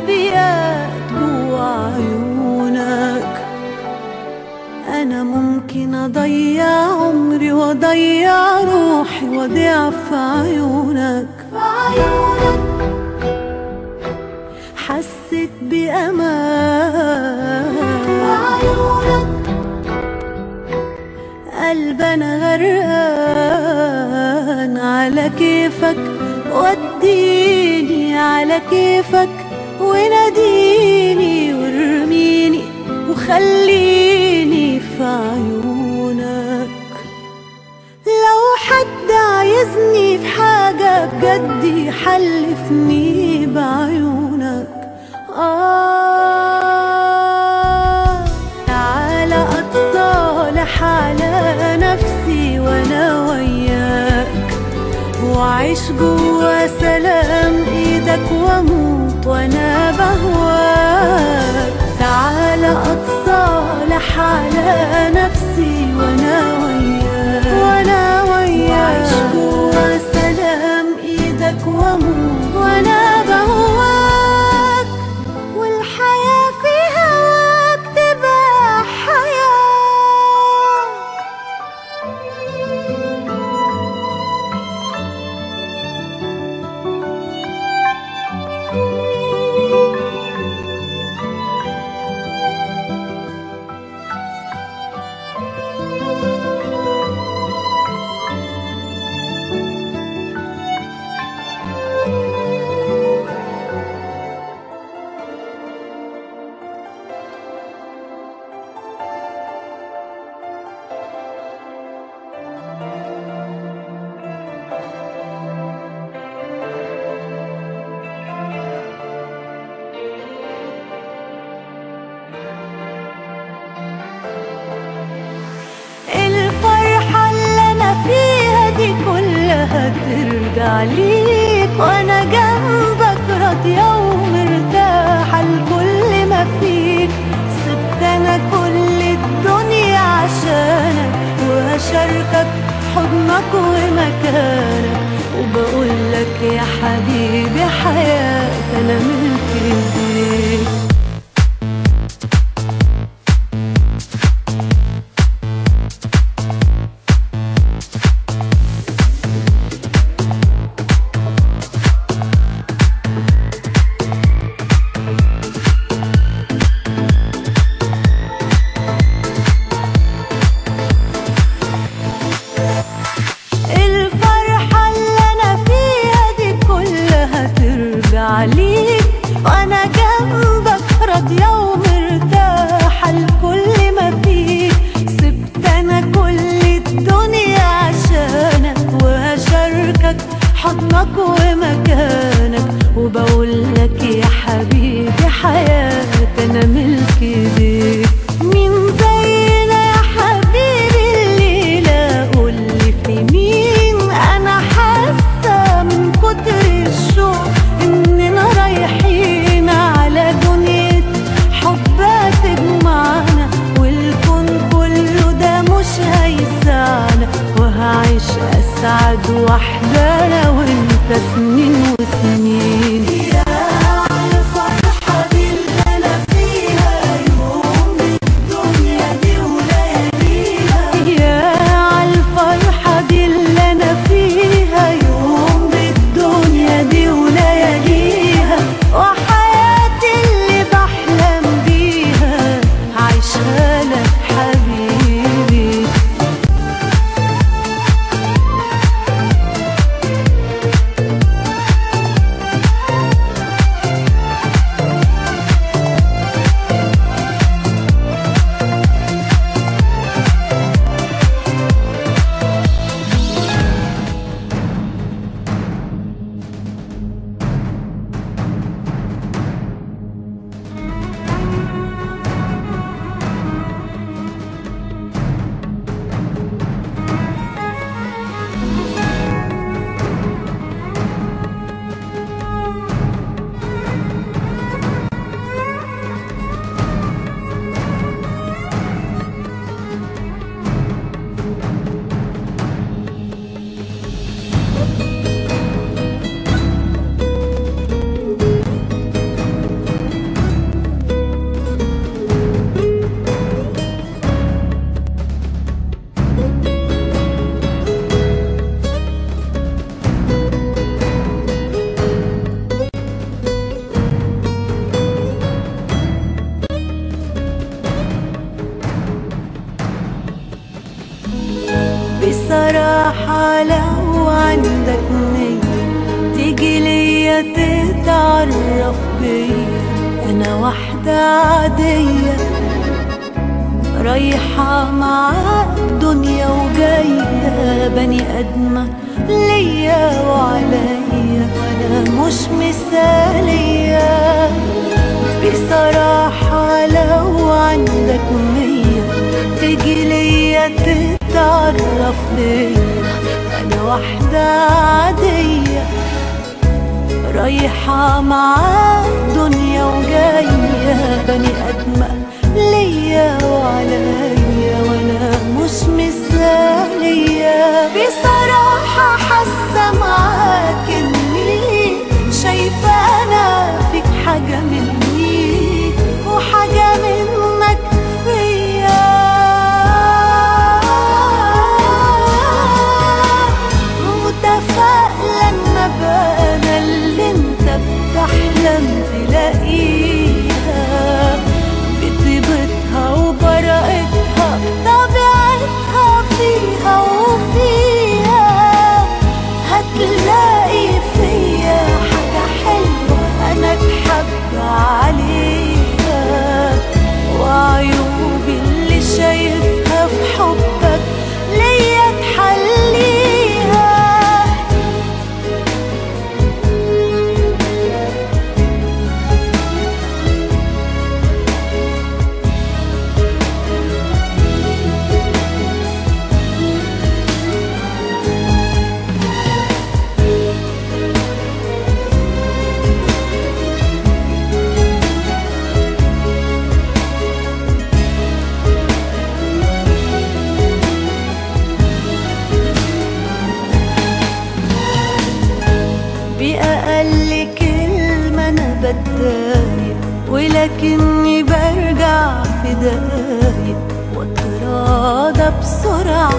أبيات جوا عيونك أنا ممكن أضيع عمري وأضيع روحي وأضيع في عيونك في عيونك حسيت بأمان في عيونك قلبنا غرقان على كيفك وديني على كيفك وناديني وارميني وخليني في عيونك لو حد عايزني في حاجة بجد يحلفني بعيونك آه تعالى أتصالح على نفسي وأنا وياك وأعيش جوا سلام إيدك وأموت وأنا بهواك تعالى أتصالح على نفسي وأنا وياك وأنا وياك وأعيش جوا سلام إيدك وأموت وأنا بهواك والحياة في هواك تبقى حياة الفرحة اللي أنا فيها دي كلها ترجع ليك وأنا جنبك راضية ومرتاحة لكل ما فيك سبت أنا كل الدنيا عشانك وهشاركك حضنك ومكانك وبقول لك يا حبيبي حياتي أنا ملك إيديك بصراحة لو عندك نية تيجي ليا تتعرف بيا أنا واحدة عادية رايحة مع الدنيا وجاية بني أدمة ليا وعليا أنا مش مثالية بصراحة لو عندك نية تيجي ليا تتعرف بيا أنا واحدة عادية رايحة مع الدنيا وجاية بني أدمة ليا وعليا وأنا مش مثالية بصراحة حاسة معاك إني شايفة أنا فيك حاجة مني وحاجة منك فيا متفائلة إن أبقى أنا اللي أنت بتحلم تلاقيها بطيبتها وبراءتها طبيعتها فيها وفيها هتلاقي فيا حاجة حلوة أنا اتحب عليها وعيوبي اللي شايفها في حبك ليا تحليها بأقل كلمة أنا بتضايق ولكني برجع في دقايق واتراضى بسرعة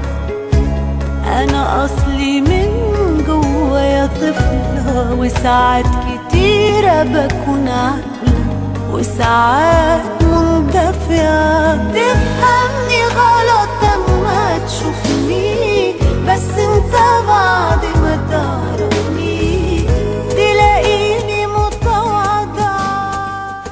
أنا أصلي من جوايا طفلة وساعات كتيرة بكون عاقلة وساعات مندفعة تفهمني غلط أما تشوفني بس انت بعد ما تعرفني تلاقيني متواضعة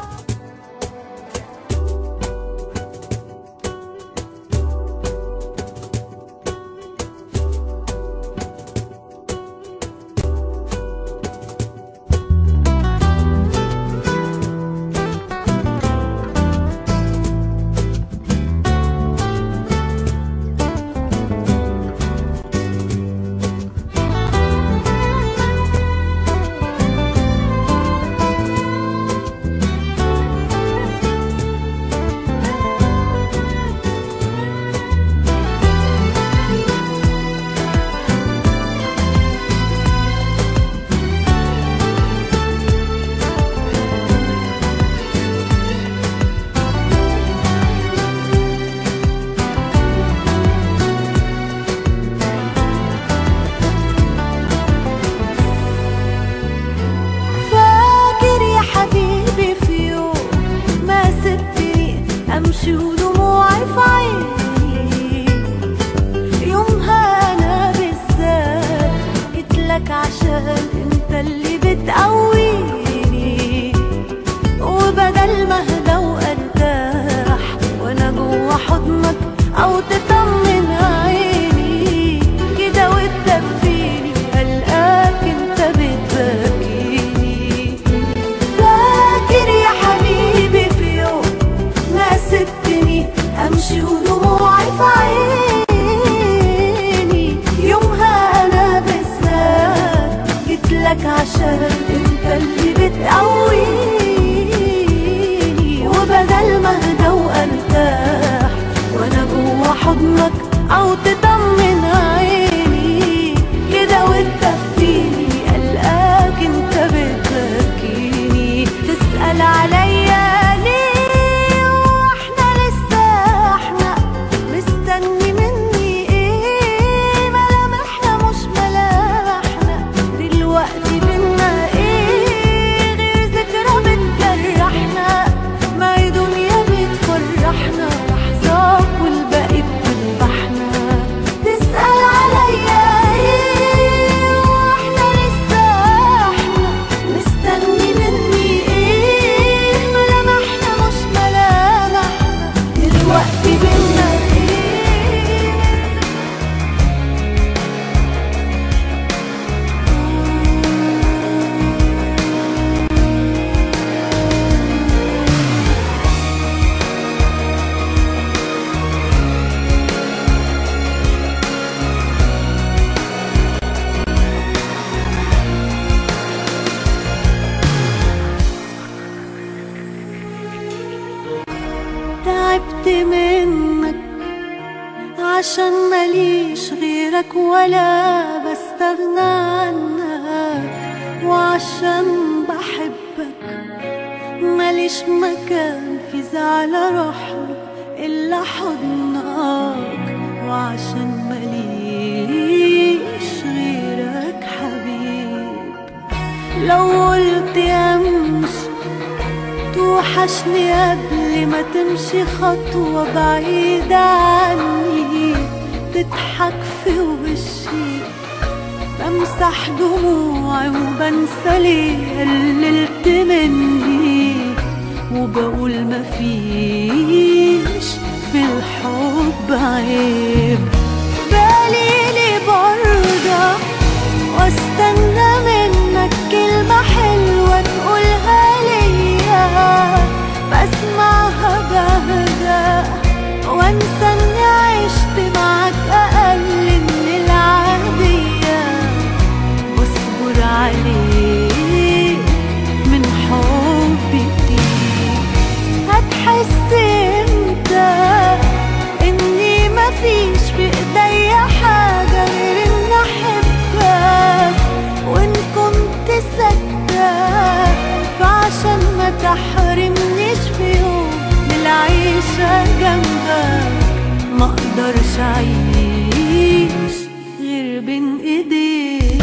زعلت منك عشان ماليش غيرك ولا بستغنى عنك وعشان بحبك ماليش مكان في زعل اروحله الا حضنك وعشان ماليش غيرك حبيب لو قلت امشي توحشني قبل ما تمشي خطوة بعيدة عني تضحك في وشي بمسح دموعي وبنسى ليه قللت مني وبقول مفيش في الحب عيب بالي برضه واستنى منك كلمة حلوة تقولها ليا بسمعها بهدى وانسى اني عشت معاك اقل من العادية واصبر عليك من حبي فيك هتحس امتى اني مفيش في ايديا حاجة غير ان احبك وان كنت صدق فعشان ما تحرمنيش في يوم من العيشة جنبك ما اقدرش اعيش غير بين ايديك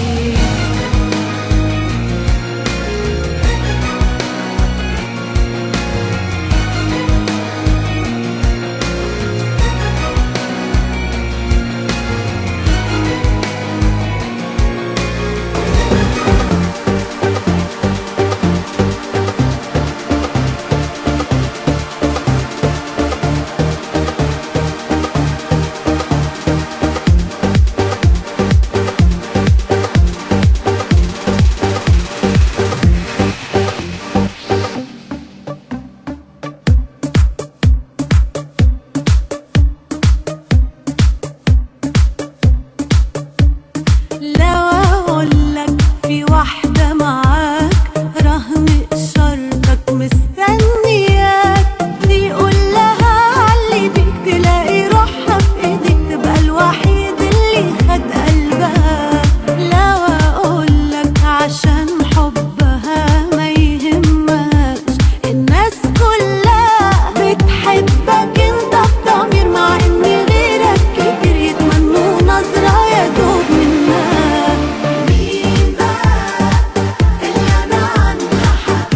لو اقولك في واحدة معاك رهن اشارتك مستنياك دي قول لها علي بيك تلاقي روحها في ايديك تبقى الوحيد اللي خد قلبها لو اقولك عشان حبها ما يهمهاش الناس كلها بتحبك انت بضمير مع ان غيرك كتير يتمنوا نظرة يا دوب منها مين بقى اللي انا عنها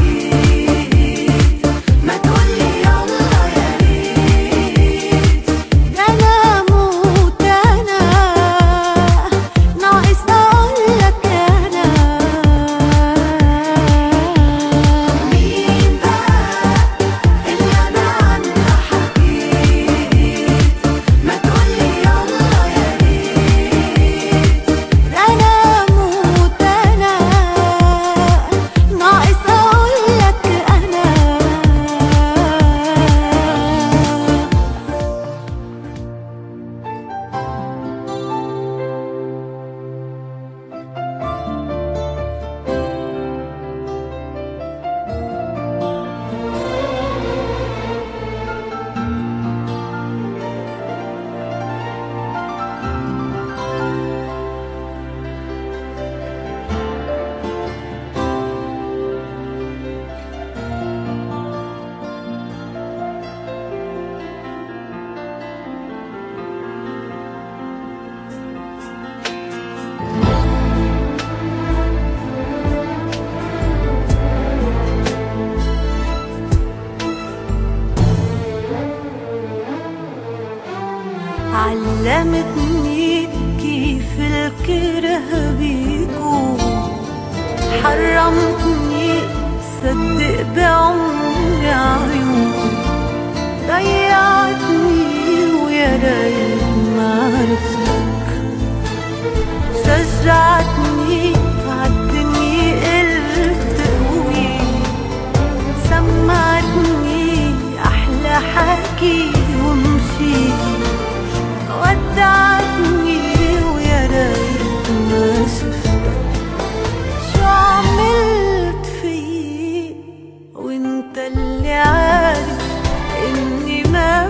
حكيت ما تقولي يلا يا ريت ده انا اموت انا ناقص اقولك انا مين بقى اللي انا عنها حكيت ما تقولي يلا يا ريت انا اموت انا ناقص اقولك انا علمتني كيف الكره بيكون حرمتني صدق بعمري عيون ضيعتني ويا ريت ما عرفتك شجعتني عالدنيا قلت قوي سمعتني احلى حكي ومشيت ودعتني ويا ريت ما شفتك شو عملت فيي وانت اللي عارف اني ما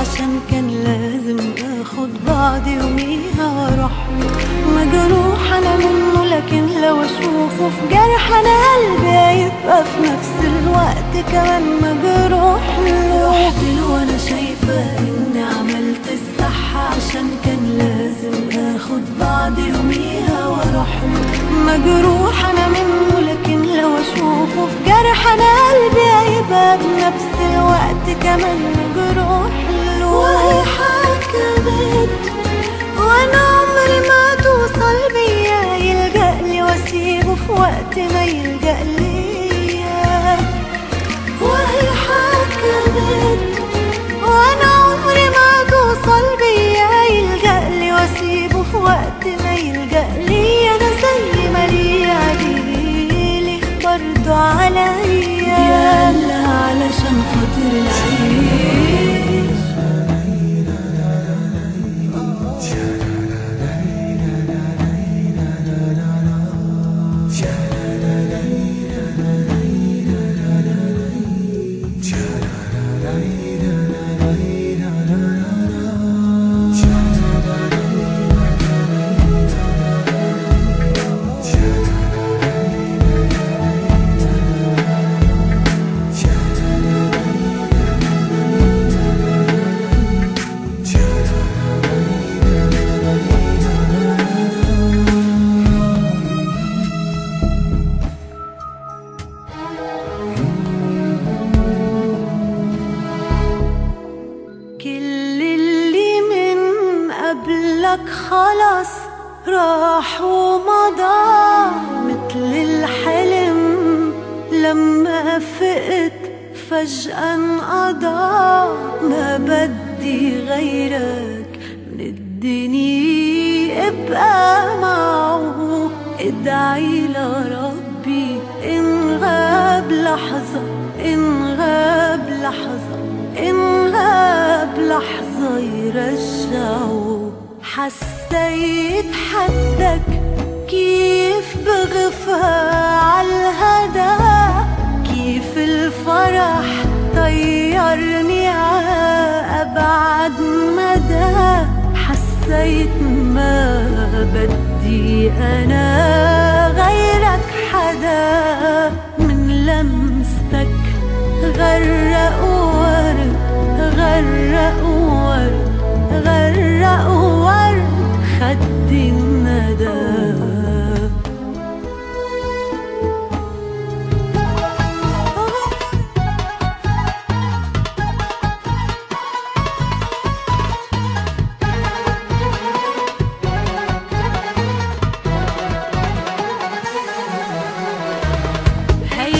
عشان كان لازم اخد بعضي يوميها واروح له مجروح انا منه لكن لو اشوفه في جرح انا قلبي هيبقى في نفس الوقت كمان مجروح له رحت له وانا شايفه اني عملت الصح عشان كان لازم اخد بعضي يوميها واروح له مجروح انا منه لكن لو اشوفه في جرح انا قلبي هيبقى بنفس الوقت كمان مجروح له وهي حكمت وانا عمري ما توصل بيا يلجأ لي واسيبه في وقت ما يلجأ ليا وهي حكمت وانا عمري ما توصل بيا يلجأ لي واسيبه في وقت ما يلجأ لي انا زي ما ليا عليه برضو عليا يلا علشان خاطر العيش كل اللي من قبلك خلاص راح ومضى مثل الحلم لما فقت فجأة انقضى ما بدي غيرك من الدنيا ابقى معه ادعي لربي ان غاب لحظة ان غاب لحظة إن غاب لحظة يرجعوا حسيت حدك كيف بغفى عالهدى كيف الفرح طيرني عأبعد مدى حسيت ما بدي أنا غيرك حدا من لمستك غرق ورد غرق ورد غرق ورد خدي الندى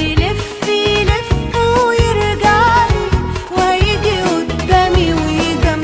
هيلف يلف ويرجع لي ويجي قدامي ويجمعني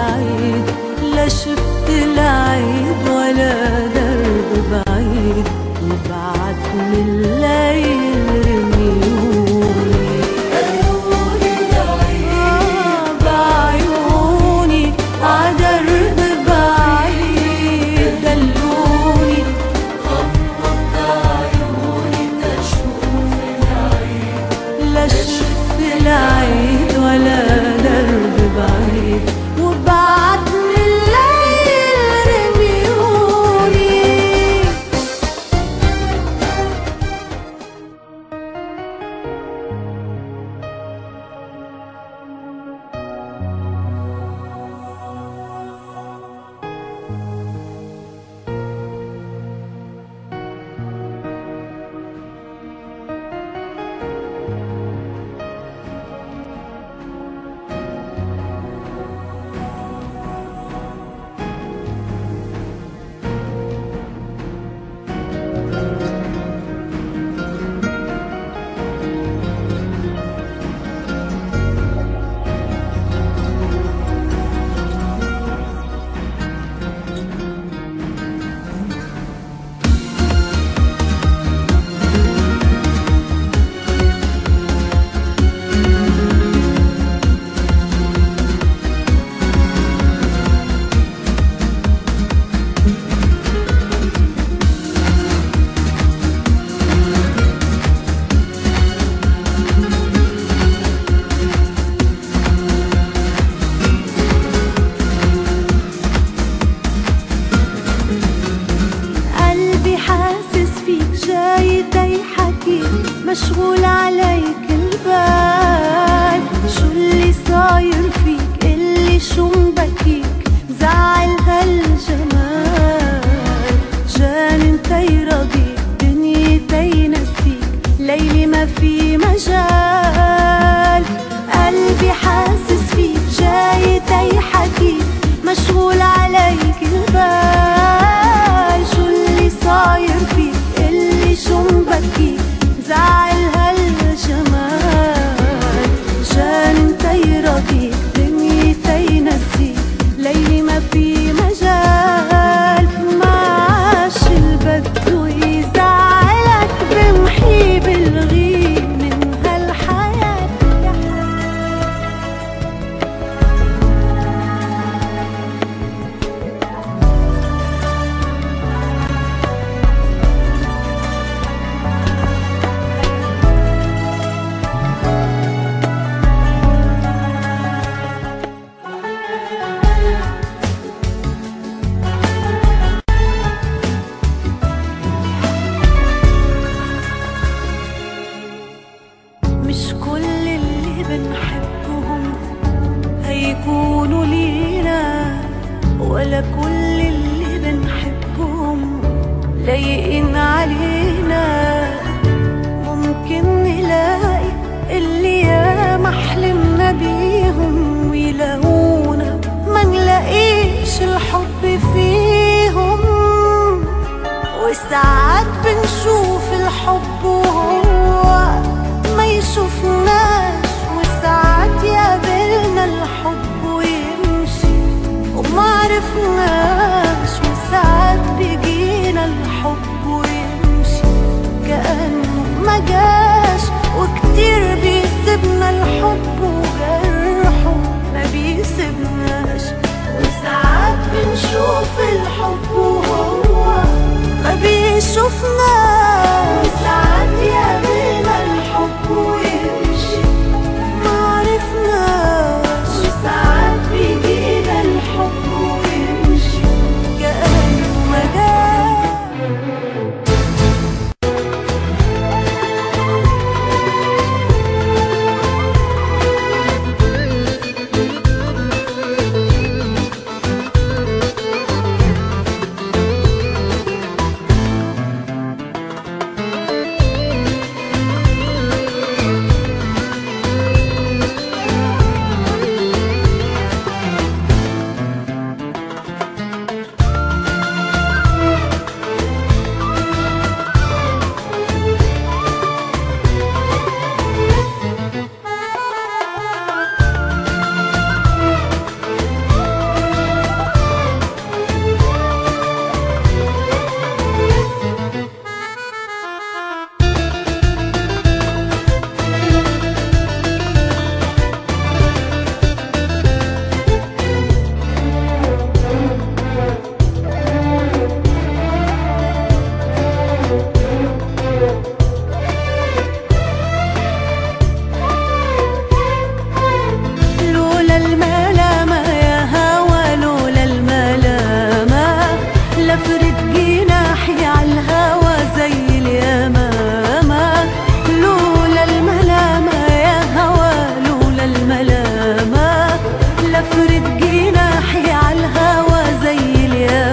بعيد لا شفت العيد ولا درب بعيد وبعد من الليل رميوني آه بعيوني عدرب بعيد دلوني لا شفت العيد ولا درب بعيد وبعد من الليل رميوني قلبي حاسس فيك جاي يحكي مشغول عليك البال شو اللي صاير فيك اللي شو مبكيك زعل هالجمال جانن تيرضيك دنيا تينسيك ليلي ما في مجال قلبي حاسس فيك جاي تيحكيك مشغول عليك البال شو اللي صاير فيك اللي شو مبكيك زعل هالجمال جان تيرضيك دنيا تينسيك ليلي ما في مجال ماشي البد ويزعلك بمحي بالغي من هالحياة يا مش كل اللي بنحبهم هيكونوا لينا ولا كل اللي بنحبهم لايقين علينا ممكن نلاقي اللي ياما حلمنا بيهم ويلاقونا ما نلاقيش الحب فيهم وساعات بنشوف الحب وهو ما يشوفناش وساعات يقابلنا الحب ويمشي وما عرفناش وساعات بيجينا الحب ويمشي كأنه ما جاش وكتير بيسيبنا الحب وجرحه ما بيسيبناش وساعات بنشوف الحب وهو ما بيشوفناش وساعات يقابلنا الحب ويمشي ما عرفناش وساعات بيجينا الحب ويمشي كأنه ما جاش جناحي عالهوا زي الياس